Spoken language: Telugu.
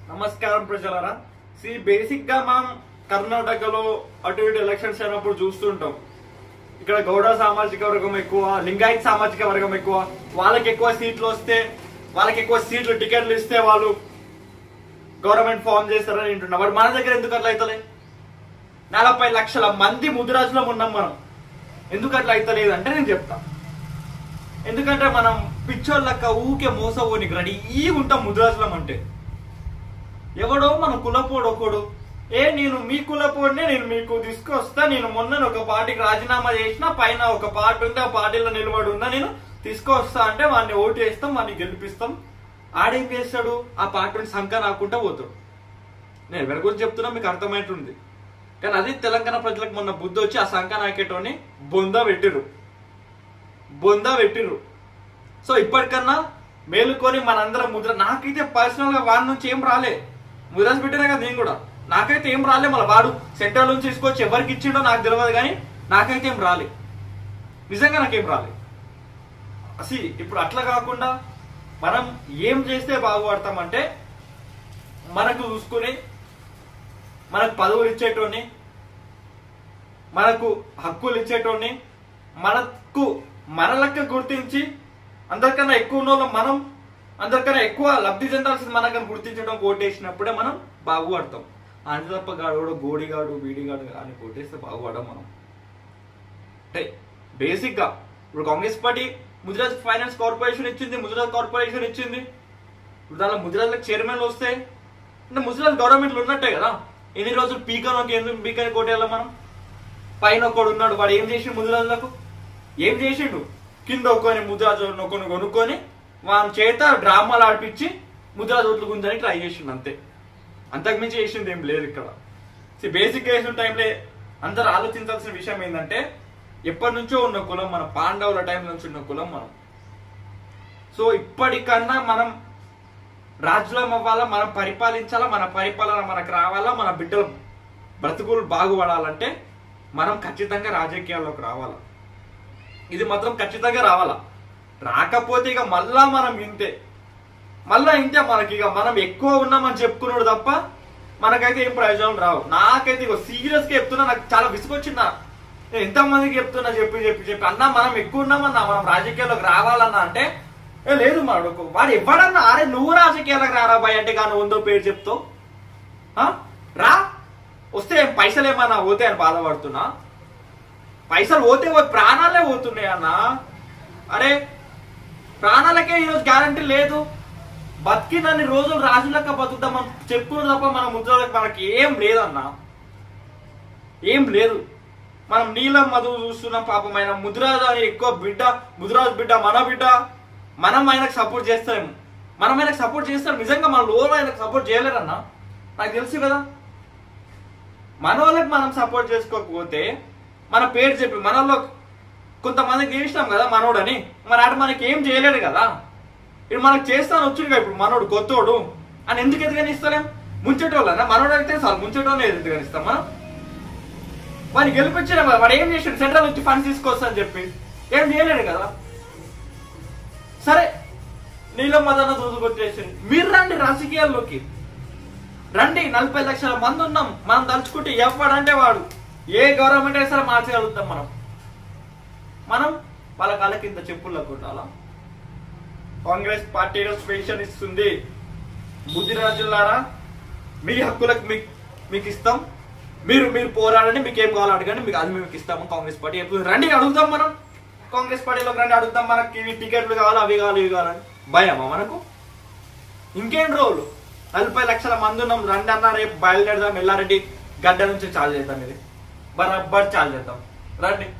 నమస్కారం ప్రజలరా సి బేసిక్ గా మనం కర్ణాటకలో అటు ఇటు ఎలక్షన్స్ అయినప్పుడు చూస్తుంటాం ఇక్కడ గౌడ సామాజిక వర్గం ఎక్కువ లింగాయత్ సామాజిక వర్గం ఎక్కువ వాళ్ళకి ఎక్కువ సీట్లు వస్తే వాళ్ళకి ఎక్కువ సీట్లు టికెట్లు ఇస్తే వాళ్ళు గవర్నమెంట్ ఫామ్ చేస్తారని వింటున్నాం మరి మన దగ్గర ఎందుకు అట్లా అవుతలే నలభై లక్షల మంది ముదిరాజులో ఉన్నాం మనం ఎందుకు అట్లా అవుతలేదు అంటే నేను చెప్తా ఎందుకంటే మనం పిచ్చోళ్ళక్క ఊకే మోసపోనికి రెడీ ఈ ఉంటాం ముదిరాజులం అంటే ఎవడో మన కులపోడు ఒకడు ఏ నేను మీ కులపోడినే నేను మీకు తీసుకొస్తా నేను మొన్న ఒక పార్టీకి రాజీనామా చేసిన పైన ఒక పార్టీ ఉంది ఆ పార్టీలో నిలబడి ఉన్నా నేను తీసుకొస్తా అంటే వాడిని ఓటు వేస్తాం వాడిని గెలిపిస్తాం ఆడేం చేస్తాడు ఆ పార్టీని సంఖ రాకుండా పోతాడు నేను ఎవరి గురించి చెప్తున్నా మీకు అర్థమైంటుంది కానీ అది తెలంగాణ ప్రజలకు మొన్న బుద్ధి వచ్చి ఆ సంఖ నాకేటోని బొంద పెట్టిరు బొంద పెట్టిరు సో ఇప్పటికన్నా మేలుకొని మనందరం ముద్ర నాకైతే పర్సనల్ గా వాడి నుంచి ఏం రాలే ముద్ర పెట్టినా కదా నేను కూడా నాకైతే ఏం రాలే మళ్ళీ వాడు సెంట్రల్ నుంచి తీసుకొచ్చి ఎవరికి ఇచ్చిండో నాకు తెలియదు కానీ నాకైతే ఏం రాలే నిజంగా నాకేం రాలే అసి ఇప్పుడు అట్లా కాకుండా మనం ఏం చేస్తే బాగుపడతామంటే మనకు చూసుకుని మనకు పదవులు ఇచ్చేటోని మనకు హక్కులు ఇచ్చేటోని మనకు మన లెక్క గుర్తించి అందరికన్నా ఎక్కువ ఉన్న వాళ్ళం మనం అందరికన్నా ఎక్కువ లబ్ధి చెందాల్సింది మనకని గుర్తించడం ఓటేసినప్పుడే మనం బాగుపడతాం అంతే తప్ప గాడు గోడిగాడు బీడిగాడు అని ఓటేస్తే బాగుపడం మనం అంటే బేసిక్ గా ఇప్పుడు Congress party Mudiraj finance corporation ఇచ్చింది ముదిరాజ్ కార్పొరేషన్ ఇచ్చింది ఇప్పుడు దానిలో ముదిరాజ్లకు చైర్మన్లు వస్తాయి అంటే ముదిరాజ్ గవర్నమెంట్లు ఉన్నట్టే కదా ఎన్ని రోజులు పీకనోకి ఎందుకు పీకని కోటేయాలి మనం పైన ఒకడు ఉన్నాడు వాడు ఏం చేసిండు ముదిరాజులకు ఏం చేసిండు కింద ఒకని ముదిరాజు ఒకని కొనుక్కొని వాని చేత డ్రామాలు ఆడిపించి ముదిరాజు ఓట్లు గుంజని ట్రై చేసిండు అంతే అంతకుమించి చేసింది ఏం లేదు ఇక్కడ బేసిక్ చేసిన టైంలో అందరు ఆలోచించాల్సిన విషయం ఏంటంటే ఎప్పటి నుంచో ఉన్న కులం మన పాండవుల టైం నుంచి ఉన్న కులం మనం సో ఇప్పటికన్నా మనం రాజులం అవ్వాలా మనం పరిపాలించాలా మన పరిపాలన మనకు రావాలా మన బిడ్డలు బ్రతుకులు బాగుపడాలంటే మనం ఖచ్చితంగా రాజకీయాల్లోకి రావాలా ఇది మాత్రం ఖచ్చితంగా రావాలా రాకపోతే ఇక మళ్ళా మనం ఇంతే మళ్ళా ఇంతే మనకి ఇక మనం ఎక్కువ ఉన్నామని చెప్పుకున్నాడు తప్ప మనకైతే ఏం ప్రయోజనం రావు నాకైతే ఇక సీరియస్ గా చెప్తున్నా నాకు చాలా విసుగొచ్చిందా నేను ఎంత మందికి చెప్తున్నా చెప్పి చెప్పి చెప్పి అన్నా మనం ఎక్కువ ఉన్నామన్నా మనం రాజకీయాల్లోకి రావాలన్నా అంటే ఏ లేదు మనడు వాడు ఎవడన్నా అరే నువ్వు రాజకీయాలకు రారా బాయ్ అంటే కానీ ఉందో పేరు చెప్తావు ఆ? రా వస్తే ఏం పైసలు ఏమన్నా పోతే అని బాధపడుతున్నా పైసలు పోతే పోయి ప్రాణాలే పోతున్నాయి అన్న అరే ప్రాణాలకే ఈరోజు గ్యారంటీ లేదు బతికినన్ని రోజులు రాజులక్క బతుకుతాం మనం చెప్పుకున్న తప్ప మన ముద్రలకు మనకి ఏం లేదన్నా ఏం లేదు మనం నీలం మధువు చూస్తున్నాం పాపం ఆయన ముద్రాజు అని ఎక్కువ బిడ్డ ముద్రాజు బిడ్డ మన బిడ్డ మనం ఆయనకు సపోర్ట్ చేస్తాము మనం ఆయనకు సపోర్ట్ చేస్తాం నిజంగా మన లోన్ ఆయనకు సపోర్ట్ చేయలేరన్నా నాకు తెలుసు కదా మన వాళ్ళకి మనం సపోర్ట్ చేసుకోకపోతే మన పేరు చెప్పి మనలో కొంతమందికి చేసినాం కదా మనోడని మరి అటు మనకి ఏం చేయలేడు కదా ఇప్పుడు మనకు చేస్తాను వచ్చుడుగా ఇప్పుడు మనోడు కొత్తోడు అని ఎందుకు ఎదుగని ఇస్తలేం ముంచేటోళ్ళనా మనోడు అయితే సార్ ముంచేటోళ్ళని ఎందుకని ఇస్తాం మనం వాడిని గెలిపించడం కదా వాడు ఏం చేసాడు సెంట్రల్ నుంచి ఫండ్స్ తీసుకొస్తా అని చెప్పి ఏం చేయలేడు కదా సరే నీలం మదన రోజు కొట్టేసింది మీరు రండి రాజకీయాల్లోకి రండి నలభై లక్షల మంది ఉన్నాం మనం తలుచుకుంటే ఎవడంటే వాడు ఏ గవర్నమెంట్ అయినా సరే మార్చగలుగుతాం మనం మనం వాళ్ళ కాళ్ళ కింద చెప్పుల్లో కొట్టాలా కాంగ్రెస్ పార్టీ స్పెషల్ ఇస్తుంది బుద్ధిరాజులారా మీ హక్కులకు మీకు మీకు ఇస్తాం మీరు మీరు పోరాడండి మీకు ఏం కావాలో అడగండి మీకు అది మీకు ఇస్తాము కాంగ్రెస్ పార్టీ ఎప్పుడు రండి అడుగుతాం మనం కాంగ్రెస్ పార్టీలోకి రండి అడుగుతాం మనకి ఇవి టికెట్లు కావాలి అవి కావాలి ఇవి కావాలని భయమా మనకు ఇంకేం రోజులు నలభై లక్షల మంది ఉన్నాం రండి అన్న రేపు బయలుదేరదాం ఎల్లారెడ్డి గడ్డ నుంచి చాలు చేద్దాం ఇది బరబ్బర్ చాలు చేద్దాం రండి